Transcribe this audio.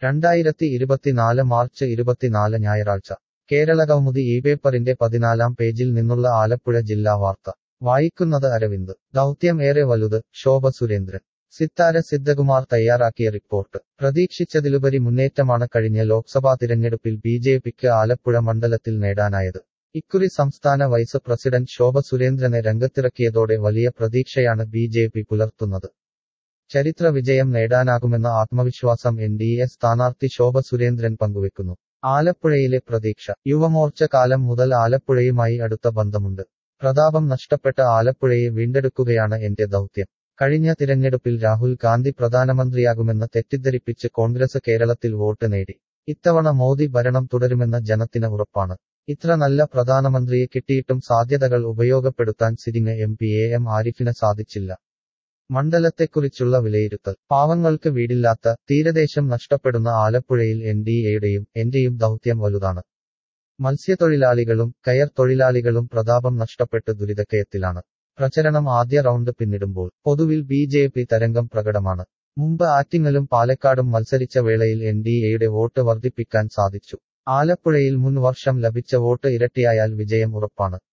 രണ്ടായിരത്തി ഇരുപത്തിനാല് മാർച്ച് ഇരുപത്തിനാല് ഞായറാഴ്ച കേരളകൗമുദി ഈ പേപ്പറിന്റെ പതിനാലാം പേജിൽ നിന്നുള്ള ആലപ്പുഴ ജില്ലാ വാർത്ത വായിക്കുന്നത് അരവിന്ദ് ദൗത്യം ഏറെ വലുത് ശോഭ സുരേന്ദ്രൻ സിത്താര സിദ്ധകുമാർ തയ്യാറാക്കിയ റിപ്പോർട്ട് പ്രതീക്ഷിച്ചതിലുപരി മുന്നേറ്റമാണ് കഴിഞ്ഞ ലോക്സഭാ തിരഞ്ഞെടുപ്പിൽ ബി ജെ പിക്ക് ആലപ്പുഴ മണ്ഡലത്തിൽ നേടാനായത് ഇക്കുറി സംസ്ഥാന വൈസ് പ്രസിഡന്റ് ശോഭ സുരേന്ദ്രനെ രംഗത്തിറക്കിയതോടെ വലിയ പ്രതീക്ഷയാണ് ബി ജെ പി പുലർത്തുന്നത് ചരിത്ര വിജയം നേടാനാകുമെന്ന ആത്മവിശ്വാസം എൻ ഡി എ സ്ഥാനാർത്ഥി ശോഭ സുരേന്ദ്രൻ പങ്കുവെക്കുന്നു ആലപ്പുഴയിലെ പ്രതീക്ഷ യുവമോർച്ച കാലം മുതൽ ആലപ്പുഴയുമായി അടുത്ത ബന്ധമുണ്ട് പ്രതാപം നഷ്ടപ്പെട്ട ആലപ്പുഴയെ വീണ്ടെടുക്കുകയാണ് എന്റെ ദൗത്യം കഴിഞ്ഞ തിരഞ്ഞെടുപ്പിൽ രാഹുൽ ഗാന്ധി പ്രധാനമന്ത്രിയാകുമെന്ന് തെറ്റിദ്ധരിപ്പിച്ച് കോൺഗ്രസ് കേരളത്തിൽ വോട്ട് നേടി ഇത്തവണ മോദി ഭരണം തുടരുമെന്ന ജനത്തിന് ഉറപ്പാണ് ഇത്ര നല്ല പ്രധാനമന്ത്രിയെ കിട്ടിയിട്ടും സാധ്യതകൾ ഉപയോഗപ്പെടുത്താൻ sitting M P A M ആരിഫിന് സാധിച്ചില്ല മണ്ഡലത്തെക്കുറിച്ചുള്ള വിലയിരുത്തൽ പാവങ്ങൾക്ക് വീടില്ലാത്ത തീരദേശം നഷ്ടപ്പെടുന്ന ആലപ്പുഴയിൽ എൻ ഡി എയുടെയും എന്റെയും ദൗത്യം വലുതാണ് മത്സ്യത്തൊഴിലാളികളും കയർ തൊഴിലാളികളും പ്രതാപം നഷ്ടപ്പെട്ട് ദുരിതക്കയത്തിലാണ് പ്രചരണം ആദ്യ റൗണ്ട് പിന്നിടുമ്പോൾ പൊതുവിൽ ബി ജെ പി തരംഗം പ്രകടമാണ് മുമ്പ് ആറ്റിങ്ങലും പാലക്കാടും മത്സരിച്ച വേളയിൽ എൻ ഡി എയുടെ വോട്ട് വർദ്ധിപ്പിക്കാൻ സാധിച്ചു ആലപ്പുഴയിൽ മുൻ വർഷം ലഭിച്ച വോട്ട് ഇരട്ടിയായാൽ വിജയം ഉറപ്പാണ്